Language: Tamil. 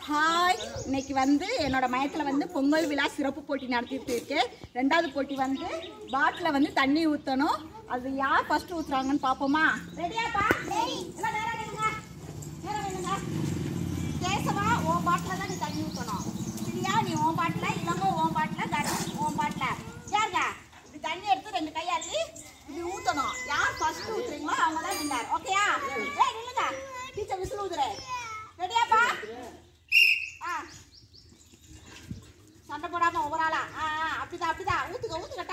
ஹாய் இன்னைக்கு வந்து என்னோட மயத்தில் வந்து பொங்கல் விழா சிறப்பு போட்டி நடத்திட்டு இருக்கேன் ரெண்டாவது போட்டி வந்து பாட்டில் வந்து தண்ணி ஊற்றணும் அது யார் ஃபர்ஸ்ட் ஊற்றுறாங்கன்னு பார்ப்போமா ரெடியாப்பா எல்லாம் நேரா நில்லுங்க. நேரா நில்லுங்க. கேசவா உன் பாட்டில் தான் நீ தண்ணி ஊற்றணும் சரியா நீ உன் பாட்டில் இளங்கோ உன் பாட்டில் தர்ஷன் உன் பாட்டில் யாருங்க இப்படி தண்ணி எடுத்து ரெண்டு கையாட்டி இப்படி ஊற்றணும் யார் ஃபர்ஸ்ட் ஊற்றுறீங்களோ அவங்க தான் வின்னார் ஓகேயா ஏய் நில்லுங்க டீச்சர் விசில் ஊதுறேன் ரெடியாப்பா ஆ சண்டை போடாம ஒவ்வொரு ஆளா ஆ ஆ, அப்படிதான் அப்படிதான் ஊத்துக்க ஊத்துக்க